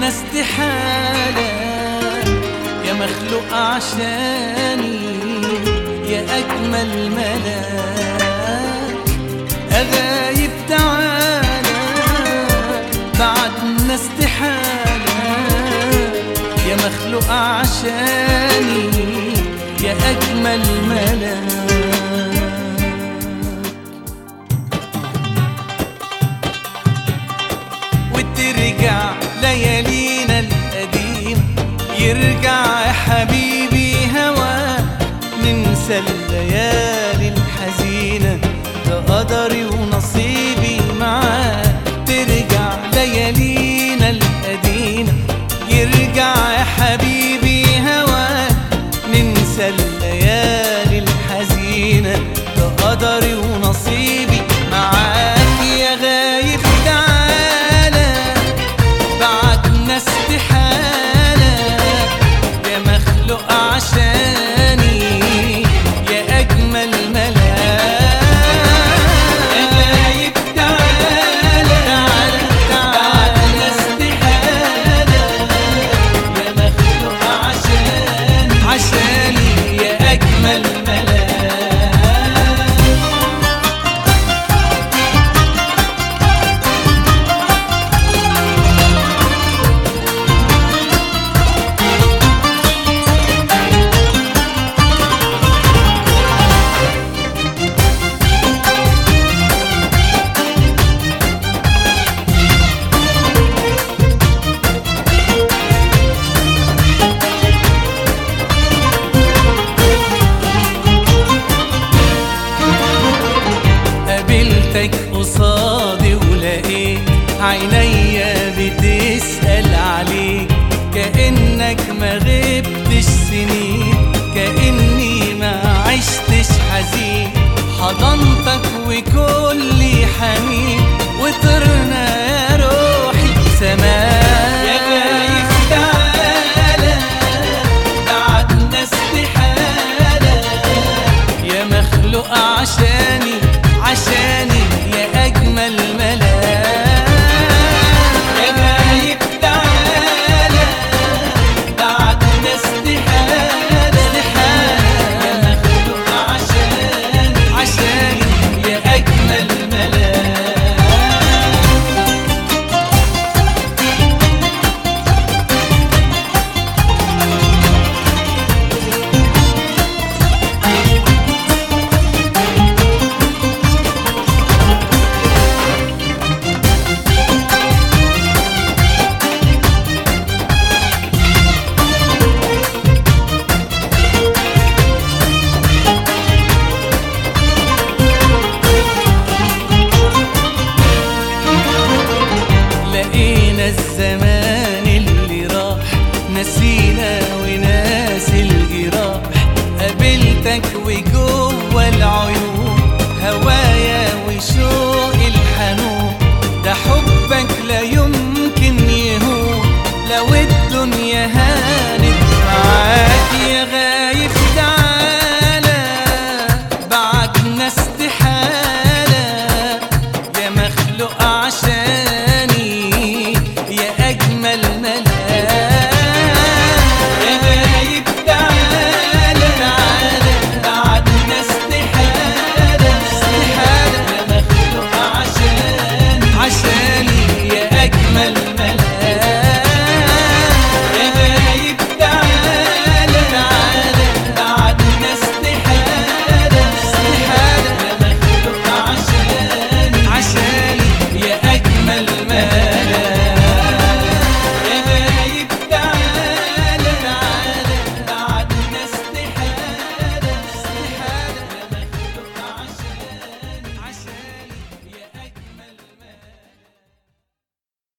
استحالة يا مخلوق عشاني يا أجمل ملاك أغايب تعالى بعدنا استحالة يا مخلوق عشاني يا أجمل ملاك وترجع ليالينا القديم يرجع يا حبيبي هوا ننسى الليالي الحزينة ده قدري ونصيبي معاك ترجع ليالينا القديمة يرجع يا حبيبي هوا ننسى الليالي الحزينة ده قدري ونصيبي معاك يا غايب تعالى بعدنا استحالة يا مخلوق عشاني يا أجمل ملاك يا غايب تعالى بعدنا استحالة يا مخلوق عشاني عشاني يا أجمل ملاك قابلتك قصادي ولقيت عينيا بتسأل عليك كأنك ما غبتش سنين كأني ما عشتش حزين حضنتك وكل حنين